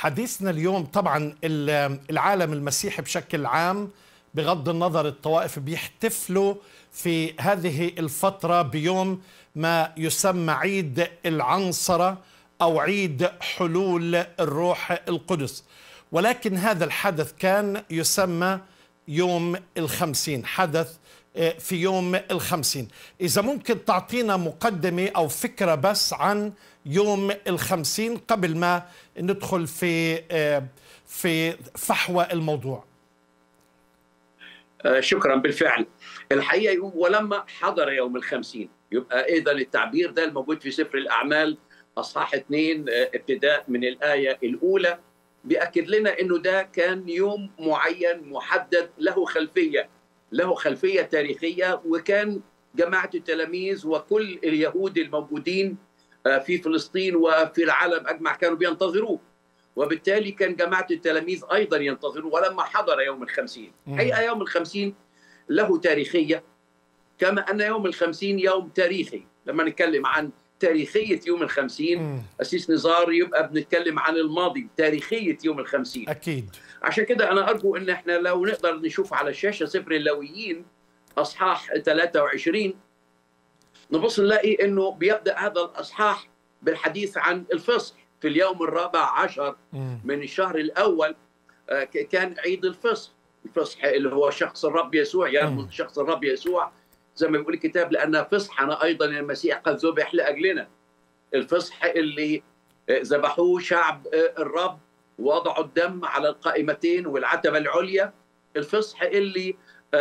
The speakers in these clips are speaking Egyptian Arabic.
حديثنا اليوم طبعا العالم المسيحي بشكل عام بغض النظر الطوائف بيحتفلوا في هذه الفترة بيوم ما يسمى عيد العنصرة أو عيد حلول الروح القدس ولكن هذا الحدث كان يسمى يوم الخمسين حدث آه، في يوم الخمسين إذا ممكن تعطينا مقدمة أو فكرة بس عن يوم الخمسين قبل ما ندخل في آه، في فحوى الموضوع آه، شكرا بالفعل الحقيقة ولما حضر يوم الخمسين يبقى إذا التعبير ده الموجود في سفر الأعمال أصحاح اثنين ابتداء من الآية الأولى بيأكد لنا أنه ده كان يوم معين محدد له خلفية له خلفية تاريخية وكان جماعة التلاميذ وكل اليهود الموجودين آه، في فلسطين وفي العالم أجمع كانوا بينتظروه وبالتالي كان جماعة التلاميذ أيضا ينتظروه ولما حضر يوم الخمسين حقيقة يوم الخمسين له تاريخية كما أن يوم الخمسين يوم تاريخي لما نتكلم عن تاريخية يوم الخمسين أسيس نزار يبقى بنتكلم عن الماضي تاريخية يوم الخمسين أكيد عشان كده أنا أرجو أن احنا لو نقدر نشوف على الشاشة سفر اللويين أصحاح 23 نبص نلاقي أنه بيبدأ هذا الأصحاح بالحديث عن الفصح في اليوم الرابع عشر من الشهر الأول آه، كان عيد الفصح الفصح اللي هو شخص الرب يسوع يرمز شخص الرب يسوع زي ما بيقول الكتاب لأن فصحنا أيضا المسيح قد ذبح لأجلنا الفصح اللي ذبحوه شعب الرب وضعوا الدم على القائمتين والعتبة العليا الفصح اللي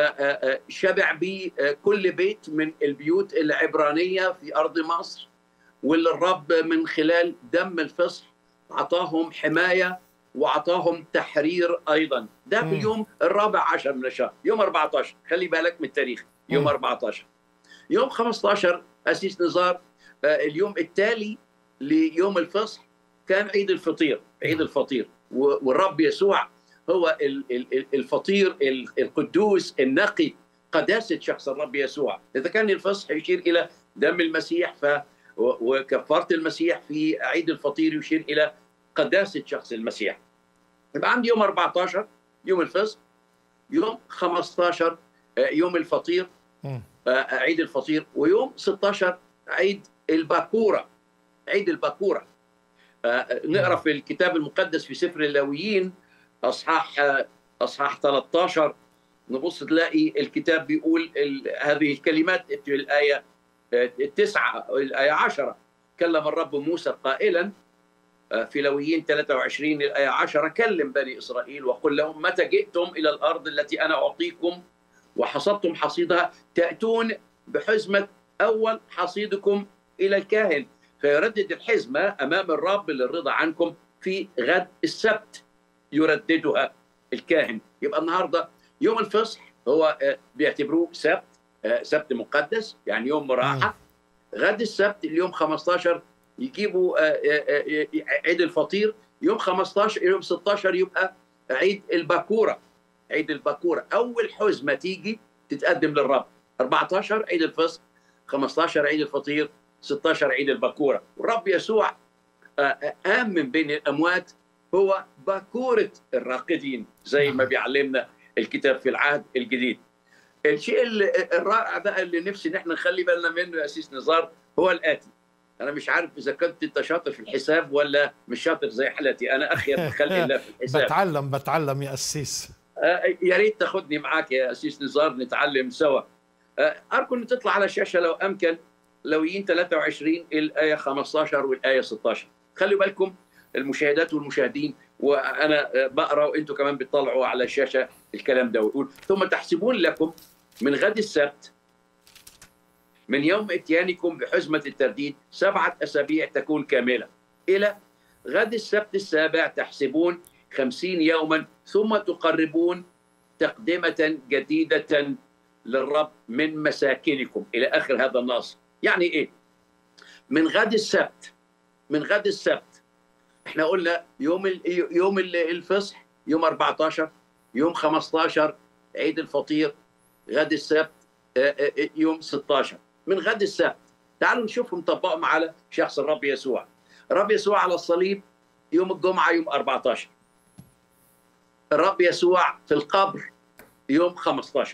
شبع به كل بيت من البيوت العبرانية في أرض مصر واللي الرب من خلال دم الفصح أعطاهم حماية وأعطاهم تحرير أيضا ده في اليوم الرابع عشر من الشهر يوم 14 خلي بالك من التاريخ يوم 14 يوم 15 أسيس نزار آه، اليوم التالي ليوم الفصح كان عيد الفطير عيد الفطير والرب يسوع هو الفطير القدوس النقي قداسة شخص الرب يسوع إذا كان الفصح يشير إلى دم المسيح ف وكفارة المسيح في عيد الفطير يشير إلى قداسة شخص المسيح يبقى عندي يوم 14 يوم الفصح يوم 15 آه، يوم الفطير آه، عيد الفطير ويوم 16 عيد الباكوره عيد الباكوره آه، نقرا في الكتاب المقدس في سفر اللاويين اصحاح اصحاح 13 نبص تلاقي الكتاب بيقول هذه الكلمات في الايه التسعه الايه 10 كلم الرب موسى قائلا في لويين 23 الايه 10 كلم بني اسرائيل وقل لهم متى جئتم الى الارض التي انا اعطيكم وحصدتم حصيدها تأتون بحزمة أول حصيدكم إلى الكاهن فيردد الحزمة أمام الرب للرضا عنكم في غد السبت يرددها الكاهن يبقى النهاردة يوم الفصح هو آه، بيعتبروه سبت آه، سبت مقدس يعني يوم راحة غد السبت اليوم 15 يجيبوا آه، عيد الفطير يوم 15 يوم 16 يبقى عيد الباكوره عيد الباكوره اول حزمه تيجي تتقدم للرب 14 عيد الفصح 15 عيد الفطير 16 عيد الباكوره والرب يسوع آه، آه، قام من بين الاموات هو باكوره الراقدين زي ما بيعلمنا الكتاب في العهد الجديد الشيء الرائع بقى اللي نفسي ان احنا نخلي بالنا منه يا اسيس نزار هو الاتي انا مش عارف اذا كنت انت شاطر في الحساب ولا مش شاطر زي حالتي انا اخي خلق الله في الحساب بتعلم بتعلم يا اسيس آه، يا ريت تاخذني معك يا اسيس نزار نتعلم سوا آه، ارجو ان تطلع على الشاشه لو امكن لويين 23 الايه 15 والايه 16 خلوا بالكم المشاهدات والمشاهدين وانا آه، بقرا وانتم كمان بتطلعوا على الشاشه الكلام ده ويقول ثم تحسبون لكم من غد السبت من يوم اتيانكم بحزمه الترديد سبعه اسابيع تكون كامله الى غد السبت السابع تحسبون خمسين يوما ثم تقربون تقدمة جديدة للرب من مساكنكم إلى آخر هذا النص يعني إيه؟ من غد السبت من غد السبت احنا قلنا يوم يوم الفصح يوم 14 يوم 15 عيد الفطير غد السبت يوم 16 من غد السبت تعالوا نشوفهم طبقهم على شخص الرب يسوع الرب يسوع على الصليب يوم الجمعة يوم 14 الرب يسوع في القبر يوم 15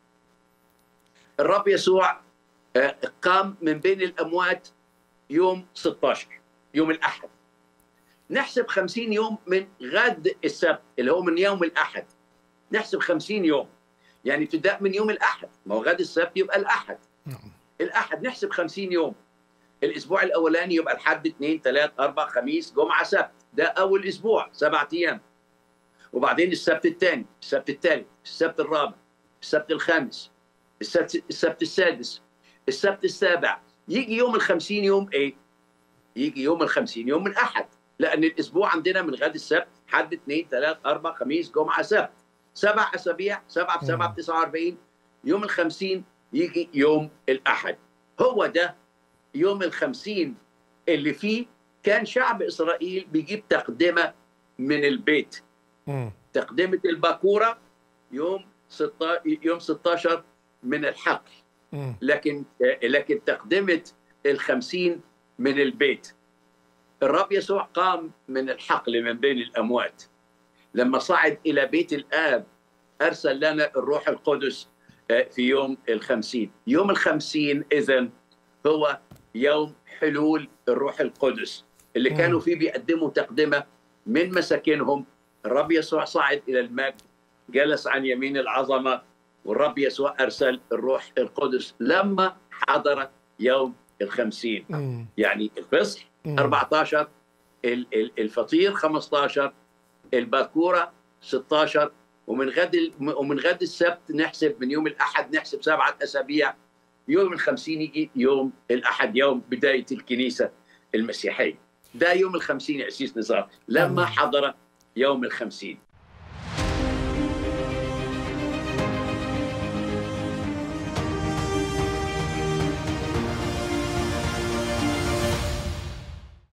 الرب يسوع آه، قام من بين الأموات يوم 16 يوم الأحد نحسب 50 يوم من غد السبت اللي هو من يوم الأحد نحسب 50 يوم يعني ابتداء من يوم الأحد ما هو غد السبت يبقى الأحد نعم الأحد نحسب 50 يوم الأسبوع الأولاني يبقى الحد اثنين ثلاث أربع خميس جمعة سبت ده أول أسبوع سبعة أيام وبعدين السبت الثاني السبت الثالث السبت الرابع السبت الخامس السبت السبت السادس السبت السابع يجي يوم الخمسين يوم ايه؟ يجي يوم الخمسين يوم الأحد لأن الأسبوع عندنا من غد السبت حد اثنين ثلاث أربع خميس جمعة سبت سبع أسابيع سبعة في سبعة مم. ب 49 يوم الخمسين يجي يوم الأحد هو ده يوم الخمسين اللي فيه كان شعب إسرائيل بيجيب تقدمة من البيت مم. تقدمة الباكورة يوم 16 يوم 16 من الحقل مم. لكن لكن تقدمة الخمسين من البيت الرب يسوع قام من الحقل من بين الأموات لما صعد إلى بيت الآب أرسل لنا الروح القدس آه، في يوم الخمسين يوم الخمسين إذن هو يوم حلول الروح القدس اللي مم. كانوا فيه بيقدموا تقدمة من مساكنهم الرب يسوع صعد إلى المجد جلس عن يمين العظمة والرب يسوع أرسل الروح القدس لما حضر يوم الخمسين مم. يعني الفصح مم. 14 ال- ال- الفطير 15 الباكوره 16 ومن غد ال- ومن غد السبت نحسب من يوم الاحد نحسب سبعه اسابيع يوم الخمسين يجي يوم الاحد يوم بدايه الكنيسه المسيحيه ده يوم الخمسين يا اسيس نزار لما آمين. حضر يوم الخمسين